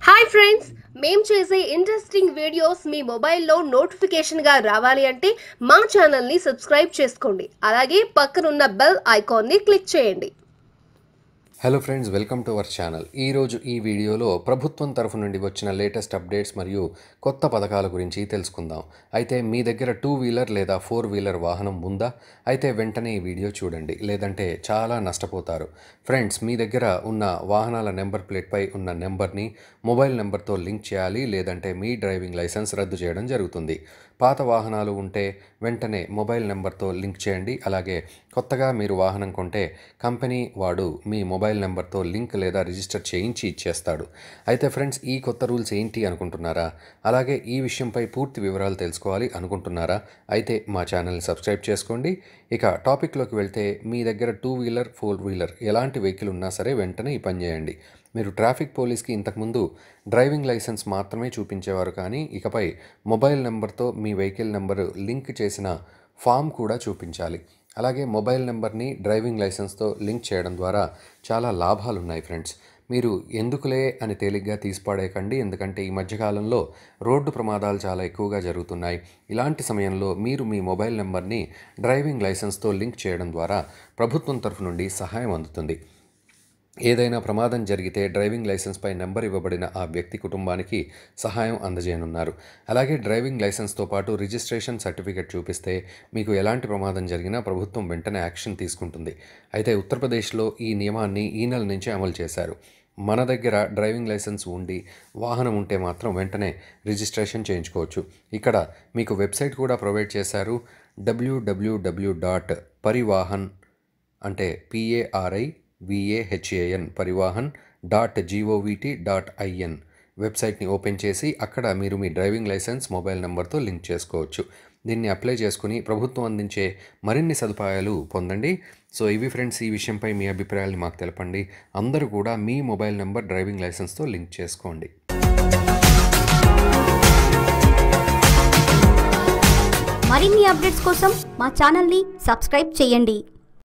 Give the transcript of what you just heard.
hi friends మేం చేసే interesting videos మీ మొబైల్లో నోటిఫికేషన్గా రావాలి అంటే మా ఛానల్ని సబ్స్క్రైబ్ చేసుకోండి అలాగే పక్కనున్న బెల్ ఐకాన్ని క్లిక్ చేయండి hello friends welcome to our channel ఈరోజు ఈ వీడియోలో ప్రభుత్వం తరఫు నుండి వచ్చిన లేటెస్ట్ అప్డేట్స్ మరియు కొత్త పథకాల గురించి తెలుసుకుందాం అయితే మీ దగ్గర టూ వీలర్ లేదా ఫోర్ వీలర్ వాహనం ఉందా అయితే వెంటనే ఈ వీడియో చూడండి లేదంటే చాలా నష్టపోతారు ఫ్రెండ్స్ మీ దగ్గర ఉన్న వాహనాల నెంబర్ ప్లేట్పై ఉన్న నెంబర్ని మొబైల్ నెంబర్తో లింక్ చేయాలి లేదంటే మీ డ్రైవింగ్ లైసెన్స్ రద్దు చేయడం జరుగుతుంది పాత వాహనాలు ఉంటే వెంటనే మొబైల్ నెంబర్తో లింక్ చేయండి అలాగే కొత్తగా మీరు వాహనం కొంటే కంపెనీ వాడు మీ మొబైల్ నెంబర్తో లింక్ లేదా రిజిస్టర్ చేయించి ఇచ్చేస్తాడు అయితే ఫ్రెండ్స్ ఈ కొత్త రూల్స్ ఏంటి అనుకుంటున్నారా అలాగే ఈ విషయంపై పూర్తి వివరాలు తెలుసుకోవాలి అనుకుంటున్నారా అయితే మా ఛానల్ని సబ్స్క్రైబ్ చేసుకోండి ఇక టాపిక్లోకి వెళ్తే మీ దగ్గర టూ వీలర్ ఫోర్ వీలర్ ఎలాంటి వెహికల్ ఉన్నా సరే వెంటనే ఈ పని చేయండి మీరు ట్రాఫిక్ పోలీస్కి ఇంతకుముందు డ్రైవింగ్ లైసెన్స్ మాత్రమే చూపించేవారు కానీ ఇకపై మొబైల్ నెంబర్తో మీ వెహికల్ నెంబరు లింక్ చేసిన ఫామ్ కూడా చూపించాలి అలాగే మొబైల్ నెంబర్ని డ్రైవింగ్ లైసెన్స్తో లింక్ చేయడం ద్వారా చాలా లాభాలు ఉన్నాయి ఫ్రెండ్స్ మీరు ఎందుకులే అని తేలిగ్గా తీసిపాడేయకండి ఎందుకంటే ఈ మధ్యకాలంలో రోడ్డు ప్రమాదాలు చాలా ఎక్కువగా జరుగుతున్నాయి ఇలాంటి సమయంలో మీరు మీ మొబైల్ నెంబర్ని డ్రైవింగ్ లైసెన్స్తో లింక్ చేయడం ద్వారా ప్రభుత్వం తరఫు నుండి సహాయం అందుతుంది ఏదైనా ప్రమాదం జరిగితే డ్రైవింగ్ లైసెన్స్పై నెంబర్ ఇవ్వబడిన ఆ వ్యక్తి కుటుంబానికి సహాయం అందజేయనున్నారు అలాగే డ్రైవింగ్ లైసెన్స్తో పాటు రిజిస్ట్రేషన్ సర్టిఫికేట్ చూపిస్తే మీకు ఎలాంటి ప్రమాదం జరిగినా ప్రభుత్వం వెంటనే యాక్షన్ తీసుకుంటుంది అయితే ఉత్తరప్రదేశ్లో ఈ నియమాన్ని ఈ నెల నుంచే అమలు చేశారు మన దగ్గర డ్రైవింగ్ లైసెన్స్ ఉండి వాహనం ఉంటే మాత్రం వెంటనే రిజిస్ట్రేషన్ చేయించుకోవచ్చు ఇక్కడ మీకు వెబ్సైట్ కూడా ప్రొవైడ్ చేశారు డబ్ల్యూడబ్ల్యూడబ్ల్యూ డాట్ పరివాహన్ అంటే PARI VAHAN Parivahan dot GOVT dot IN వెబ్సైట్ని ఓపెన్ చేసి అక్కడ మీరు మీ డ్రైవింగ్ లైసెన్స్ మొబైల్ నెంబర్తో లింక్ చేసుకోవచ్చు దీన్ని అప్లై చేసుకుని ప్రభుత్వం అందించే మరిన్ని సదుపాయాలు పొందండి సో ఇవి ఫ్రెండ్స్ ఈ విషయంపై మీ అభిప్రాయాలు మాకు తెలపండి అందరూ కూడా మీ మొబైల్ నెంబర్ డ్రైవింగ్ లైసెన్స్తో లింక్ చేసుకోండి మరిన్ని అప్డేట్స్ కోసం మా ఛానల్ని సబ్స్క్రైబ్ చేయండి